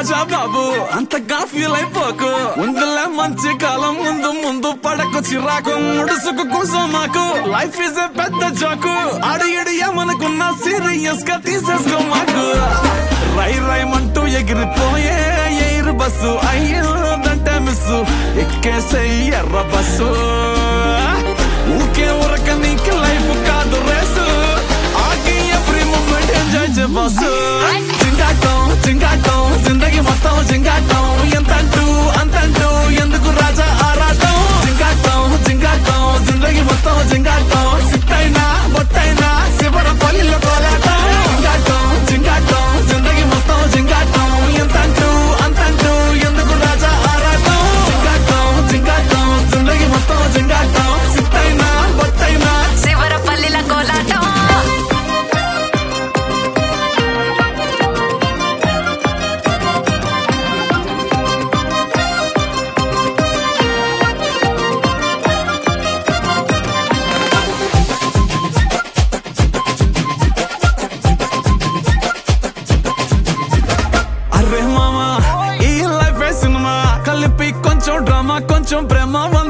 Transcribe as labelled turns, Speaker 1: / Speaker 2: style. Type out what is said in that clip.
Speaker 1: రాజా బాబు అంతగా ఫీల్ అయిపోకు ఉందిలే మంచి కాలం ముందు ముందు పడకు చిరాకు ముడుసుకు కోసం మాకు లైఫ్ ఇస్ ఏ పెద్ద జోకు అడి ఇడి ఏమనుకున్నా సీరియస్ గా తీసేసుకో మాకు రై రైమంటూ ఎగిరిపోయే ఎయిర్ బస్సు అయ్యిందంటే మిస్సు ఎక్కేసే ఎర్ర బస్సు ఊకే ఉరక నీకు లైఫ్ కాదు రేసు ఆగి ఎవ్రీ మూమెంట్ ఎంజాయ్ చే బస్సు జింగాటం జింగాటం జిందగీ మొత్తం జింగాటం ఎంతంటూ అంతంటూ ఎందుకు రాజా ఆరాటం జింగాటం జింగాటం జిందగీ మొత్తం జింగాటం సిట్టైనా బొట్టైనా శివర పల్లిలో కోలాటం జింగాటం జింగాటం జిందగీ మొత్తం జింగాటం ఎంతంటూ అంతంటూ ఎందుకు రాజా ఆరాటం జింగాటం జింగాటం జిందగీ మొత్తం జింగాటం సిట్టైనా బొట్టైనా
Speaker 2: శివరపల్లిల కోలాటం
Speaker 1: అరే మామా ఈ లైఫ్ సినిమా కలిపి కొంచెం డ్రామా కొంచెం ప్రేమ